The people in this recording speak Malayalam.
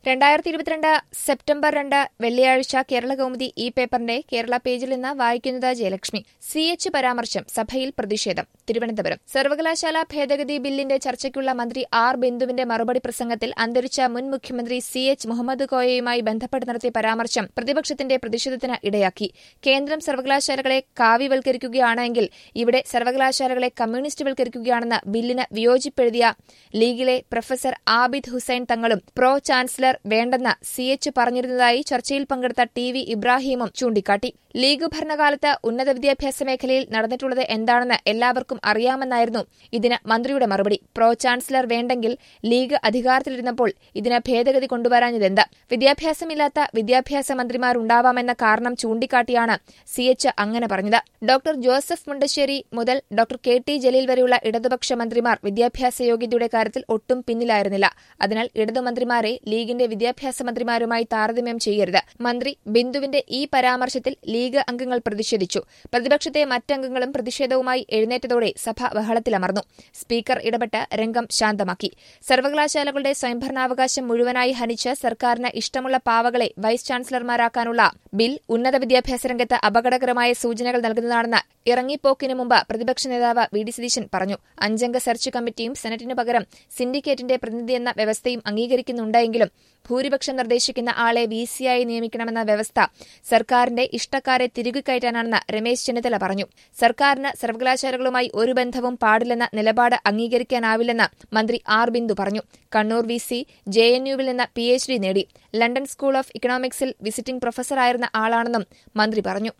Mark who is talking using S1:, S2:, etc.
S1: രണ്ടായിരത്തി ഇരുപത്തിരണ്ട് സെപ്റ്റംബർ രണ്ട് വെള്ളിയാഴ്ച കേരള കൗമുദി ഈ പേപ്പറിന്റെ കേരള പേജിൽ നിന്ന് വായിക്കുന്നത് ജയലക്ഷ്മി സി എച്ച് പരാമർശം സഭയിൽ പ്രതിഷേധം തിരുവനന്തപുരം സർവകലാശാല ഭേദഗതി ബില്ലിന്റെ ചർച്ചയ്ക്കുള്ള മന്ത്രി ആർ ബിന്ദുവിന്റെ മറുപടി പ്രസംഗത്തിൽ അന്തരിച്ച മുൻ മുഖ്യമന്ത്രി സി എച്ച് മുഹമ്മദ് കോയയുമായി ബന്ധപ്പെട്ട് നടത്തിയ പരാമർശം പ്രതിപക്ഷത്തിന്റെ പ്രതിഷേധത്തിന് ഇടയാക്കി കേന്ദ്രം സർവകലാശാലകളെ കാവ്യവൽക്കരിക്കുകയാണെങ്കിൽ ഇവിടെ സർവകലാശാലകളെ കമ്മ്യൂണിസ്റ്റുവൽക്കരിക്കുകയാണെന്ന് ബില്ലിന് വിയോജിപ്പെഴുതിയ ലീഗിലെ പ്രൊഫസർ ആബിദ് ഹുസൈൻ തങ്ങളും പ്രോ ചാൻസലർ വേണ്ടെന്ന് സി എച്ച് പറഞ്ഞിരുന്നതായി ചർച്ചയിൽ പങ്കെടുത്ത ടി വി ഇബ്രാഹിമും ചൂണ്ടിക്കാട്ടി ലീഗ് ഭരണകാലത്ത് ഉന്നത വിദ്യാഭ്യാസ മേഖലയിൽ നടന്നിട്ടുള്ളത് എന്താണെന്ന് എല്ലാവർക്കും അറിയാമെന്നായിരുന്നു ഇതിന് മന്ത്രിയുടെ മറുപടി പ്രോ ചാൻസലർ വേണ്ടെങ്കിൽ ലീഗ് അധികാരത്തിലിരുന്നപ്പോൾ ഇതിന് ഭേദഗതി കൊണ്ടുവരാഞ്ഞതെന്ത് വിദ്യാഭ്യാസമില്ലാത്ത വിദ്യാഭ്യാസ മന്ത്രിമാരുണ്ടാവാമെന്ന കാരണം ചൂണ്ടിക്കാട്ടിയാണ് സി എച്ച് അങ്ങനെ പറഞ്ഞത് ഡോക്ടർ ജോസഫ് മുണ്ടശ്ശേരി മുതൽ ഡോക്ടർ കെ ടി ജലീൽ വരെയുള്ള ഇടതുപക്ഷ മന്ത്രിമാർ വിദ്യാഭ്യാസ യോഗ്യതയുടെ കാര്യത്തിൽ ഒട്ടും പിന്നിലായിരുന്നില്ല അതിനാൽ ഇടതുമന്ത്രിമാരെ ലീഗിന്റെ വിദ്യാഭ്യാസ മന്ത്രിമാരുമായി താരതമ്യം ചെയ്യരുത് മന്ത്രി ബിന്ദുവിന്റെ ഈ പരാമർശത്തിൽ ലീഗ് അംഗങ്ങൾ പ്രതിഷേധിച്ചു പ്രതിപക്ഷത്തെ മറ്റംഗങ്ങളും പ്രതിഷേധവുമായി എഴുന്നേറ്റതോടെ സഭ ബഹളത്തിലമർന്നു സ്പീക്കർ ഇടപെട്ട് രംഗം ശാന്തമാക്കി സർവകലാശാലകളുടെ സ്വയംഭരണാവകാശം മുഴുവനായി ഹനിച്ച് സർക്കാരിന് ഇഷ്ടമുള്ള പാവകളെ വൈസ് ചാൻസലർമാരാക്കാനുള്ള ബിൽ ഉന്നത വിദ്യാഭ്യാസ രംഗത്ത് അപകടകരമായ സൂചനകൾ നൽകുന്നതാണെന്ന് ഇറങ്ങിപ്പോക്കിനു മുമ്പ് പ്രതിപക്ഷ നേതാവ് വി ഡി സതീശൻ പറഞ്ഞു അഞ്ചംഗ സെർച്ച് കമ്മിറ്റിയും സെനറ്റിനു പകരം സിൻഡിക്കേറ്റിന്റെ പ്രതിനിധിയെന്ന വ്യവസ്ഥയും അംഗീകരിക്കുന്നുണ്ടെങ്കിലും ഭൂരിപക്ഷം നിർദ്ദേശിക്കുന്ന ആളെ വി സിയായി നിയമിക്കണമെന്ന വ്യവസ്ഥ സർക്കാരിന്റെ ഇഷ്ടക്കാരെ തിരികെ കയറ്റാനാണെന്ന് രമേശ് ചെന്നിത്തല പറഞ്ഞു സർക്കാരിന് സർവകലാശാലകളുമായി ഒരു ബന്ധവും പാടില്ലെന്ന നിലപാട് അംഗീകരിക്കാനാവില്ലെന്ന് മന്ത്രി ആർ ബിന്ദു പറഞ്ഞു Kannur V C J N യുവിൽ നിന്ന് പി എച്ച് ഡി നേടി ലണ്ടൻ സ്കൂൾ ഓഫ് ഇക്കണോമിക്സിൽ വിസിറ്റിംഗ് പ്രൊഫസറായിരുന്ന ആളാണെന്നും മന്ത്രി പറഞ്ഞു